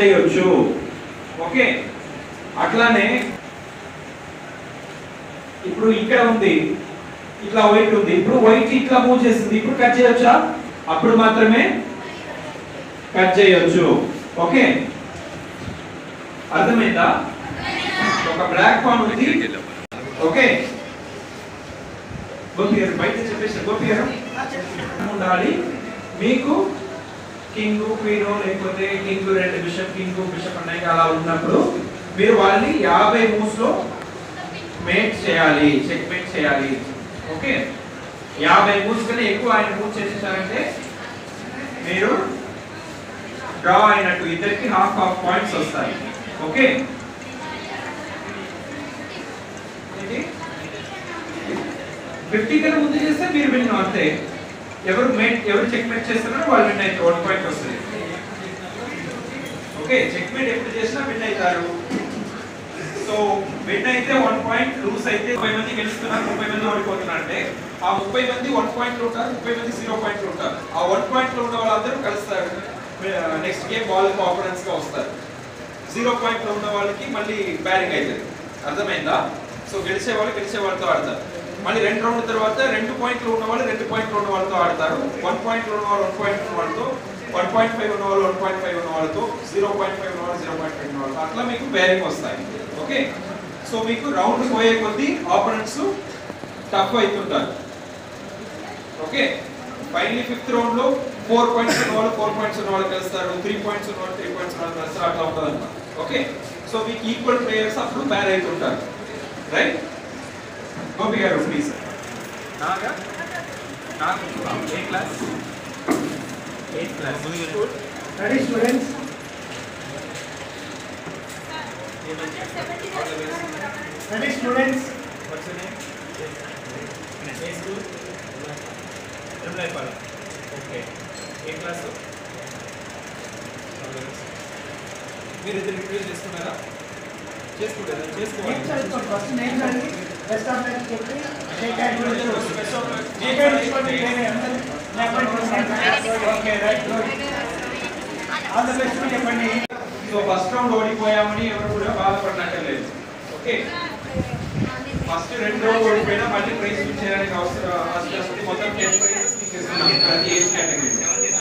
చేయొచ్చు ఓకే అట్లానే ఇప్పుడు ఇక్కడ ఉంది ఇట్లా వైట్ ఉంది ఇప్పుడు వైట్ ఇట్లా మూవ్ చేస్తుంది ఇప్పుడు కట్ చేయొచ్చా అప్పుడు మాత్రమే కట్ చేయొచ్చు ఓకే అర్థమైందా ఒక బ్లాక్ పాన్ ఉంది ఓకే గోపి గారు బయట చెప్పేసి గోపి గారు ఉండాలి మీకు కింగ్ క్వీన్ లేకపోతే king red bishop king bishop అన్నయ్య అలా ఉన్నప్పుడు మీరు వాళ్ళని యాభై మూవ్స్ లో మేట్ చేయాలి చెక్ మేట్ చేయాలి ఓకే యాభై మూవ్స్ కన్నా ఎక్కువ ఆయన మూవ్ చేసేసారంటే మీరు డ్రా అయినట్టు ఇద్దరికి హాఫ్ హాఫ్ పాయింట్స్ వస్తాయి ఓకే ఫిఫ్టీ కన్నా ముందు చేస్తే మీరు విన్ అంతే ఎవరు మేట్ ఎవరు చెక్ మేట్ చేస్తున్నారో వాళ్ళు విన్ అయితే వన్ పాయింట్ వస్తుంది ఓకే చెక్ మేట్ ఎప్పుడు చేసినా విన్ అవుతారు సో విన్ అయితే వన్ పాయింట్ లూస్ అయితే ముప్పై మంది గెలుస్తున్నారు ముప్పై మంది ఓడిపోతున్నారు అంటే ఆ ముప్పై మంది వన్ పాయింట్ లో ఉంటారు ముప్పై మంది జీరో పాయింట్ లో ఉంటారు ఆ వన్ పాయింట్ లో ఉన్న వాళ్ళందరూ కలుస్తారు నెక్స్ట్ గేమ్ వాళ్ళకి ఆపరెన్స్ గా వస్తారు జీరో పాయింట్ లో ఉన్న వాళ్ళకి మళ్ళీ బ్యారింగ్ అవుతుంది అర్థమైందా సో గెలిచే వాళ్ళు గెలిచే వాళ్ళతో ఆడతారు మళ్ళీ రెండు రౌండ్ తర్వాత రెండు పాయింట్లు ఉన్న వాళ్ళు రెండు పాయింట్లు ఉన్న వాళ్ళతో ఆడతారు వన్ పాయింట్ ఉన్న వాళ్ళు వన్ పాయింట్ ఉన్న వాళ్ళతో వన్ పాయింట్ ఫైవ్ ఉన్న వాళ్ళు వన్ పాయింట్ ఫైవ్ ఉన్న వాళ్ళతో జీరో పాయింట్ ఫైవ్ ఉన్న వాళ్ళు జీరో పాయింట్ ఫైవ్ ఉన్న వాళ్ళతో అట్లా మీకు బేరింగ్ వస్తాయి ఓకే సో మీకు రౌండ్ పోయే కొద్దీ ఆపరెంట్స్ టఫ్ అవుతుంటారు ఓకే ఫైనలీ ఫిఫ్త్ రౌండ్ లో ఫోర్ పాయింట్స్ ఉన్న వాళ్ళు ఫోర్ పాయింట్స్ ఉన్న వాళ్ళు కలుస్తారు త్రీ పాయింట్స్ ఉన్న వాళ్ళు త్రీ పాయింట్స్ ఉన్న వాళ్ళు కలుస్తారు అట్లా ఉంటుంది అనమాట ఓకే సో మీకు ఈక్వల్ ప్లేయర్స్ అప్పుడు బ్యార్ అవుతుంటారు రైట్ గోపి గారు ప్లీజ్ నాగా నాకు ఏ class eighth class Ready students? Ready students? What's your name? ఏ స్కూల్ తిరుమలైపాలెం ఓకే ఏ క్లాస్ మీరు ఇద్దరు ఇంటర్వ్యూ చేసుకున్నారా చేసుకుంటారా Name చేసుకోవాలి చదువుకోండి. First name చదివి, rest of them చెప్పి, shake hand కూడా ఇచ్చుకోండి. Shake hand ఇచ్చుకోండి, వేరే అందరూ లేకపోతే ఇచ్చుకోండి. Okay, right, good. All the best to చెప్పండి. సో ఫస్ట్ రౌండ్ ఓడిపోయామని ఎవరు కూడా బాధపడినట్టు ఓకే ఫస్ట్ రెండు రౌండ్ ఓడిపోయినా మళ్ళీ ప్రైజ్ ఇచ్చేయడానికి అవసరం అవసరం వస్తుంది మొత్తం టెన్ ప్రైజెస్ మీకు ఇస్తున్నాం ప్రతి ఏజ్ కేటగిరీ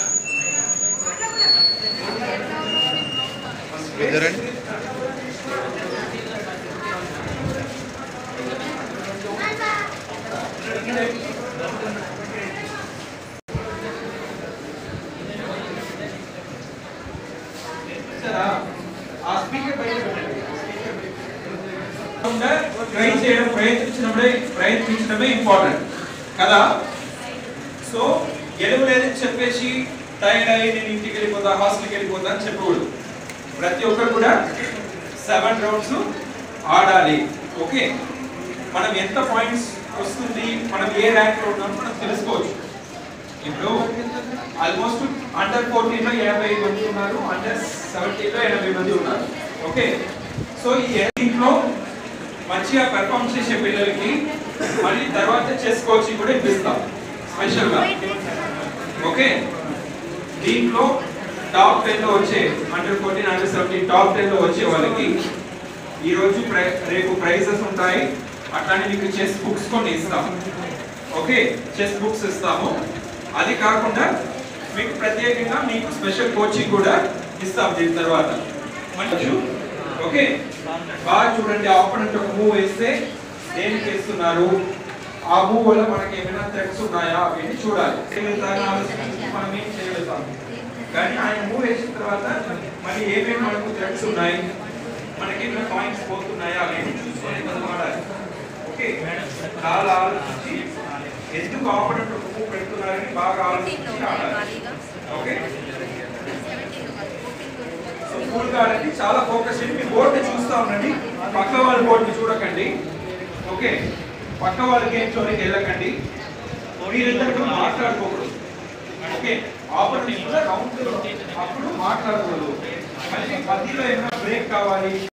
చూసారా? ఆ స్పీకర్ బయట పెట్టండి. స్పీకర్ బయట కాకుండా ట్రై చేయడం ప్రయత్నించినప్పుడే ప్రయత్నించడమే ఇంపార్టెంట్ కదా సో గెలవలేదని చెప్పేసి టైర్డ్ అయ్యి నేను ఇంటికి వెళ్ళిపోతా హాస్టల్కి వెళ్ళిపోతా అని చెప్పకూడదు ప్రతి ఒక్కరు కూడా సెవెన్ రౌండ్స్ ఆడాలి ఓకే మనం ఎంత పాయింట్స్ వస్తుంది మనం ఏ ర్యాంక్ లో ఉన్నామో మనం తెలుసుకోవచ్చు ఇప్పుడు ఆల్మోస్ట్ అండర్ ఫోర్టీన్ లో యాభై మంది ఉన్నారు అండర్ సెవెంటీన్ లో ఎనభై మంది ఉన్నారు ఓకే సో ఈ దీంట్లో మంచిగా పెర్ఫామ్ చేసే పిల్లలకి మళ్ళీ తర్వాత చెస్ కోచింగ్ కూడా ఇప్పిస్తాం స్పెషల్ గా ఓకే దీంట్లో టాప్ టెన్ లో వచ్చే under fourteen under seventeen top ten లో వచ్చే వాళ్ళకి ఈ రోజు ప్రై- రేపు ప్రైజెస్ ఉంటాయి అట్లానే మీకు చెస్ బుక్స్ కొన్ని ఇస్తాం ఓకే చెస్ బుక్స్ ఇస్తాము అది కాకుండా మీకు ప్రత్యేకంగా మీకు స్పెషల్ కోచింగ్ కూడా ఇస్తాం దీని తర్వాత మంచి ఓకే బాగా చూడండి ఆపరెంట్ ఒక మూవ్ వేస్తే దేనికి వేస్తున్నారు ఆ మూవ్ వల్ల మనకి ఏమైనా థ్రెట్స్ ఉన్నాయా అవన్నీ చూడాలి చేయగలుగుతారా ఆలోచించి మనం ఏం చేయగలుగుతాం కానీ ఆయన మూవ్ వేసిన తర్వాత మరి ఏమేమి మనకు థ్రెట్స్ ఉన్నాయి మనకి ఏమైనా పాయింట్స్ పోతున్నాయా అవన్నీ చూసుకొని మనం ఆడాలి ఓకే చాలా ఆలోచించి ఎందుకు ఆపరెంట్ ఒక మూవ్ పెడుతున్నారని బాగా ఆలోచించి ఆడాలి ఓకే సో కూల్ కాదండి చాలా ఫోకస్ చేయండి మీ బోర్డు చూస్తా ఉండండి పక్క వాళ్ళ బోర్డు చూడకండి ఓకే పక్క వాళ్ళ గేమ్ జోలికి వెళ్ళకండి మీరిద్దరు కూడా మాట్లాడుకోకూడదు ఓకే ఆపర్చునిటీ కూడా రౌండ్ అప్పుడు మాట్లాడకూడదు మళ్ళీ మధ్యలో ఏమైనా బ్రేక్ కావాలి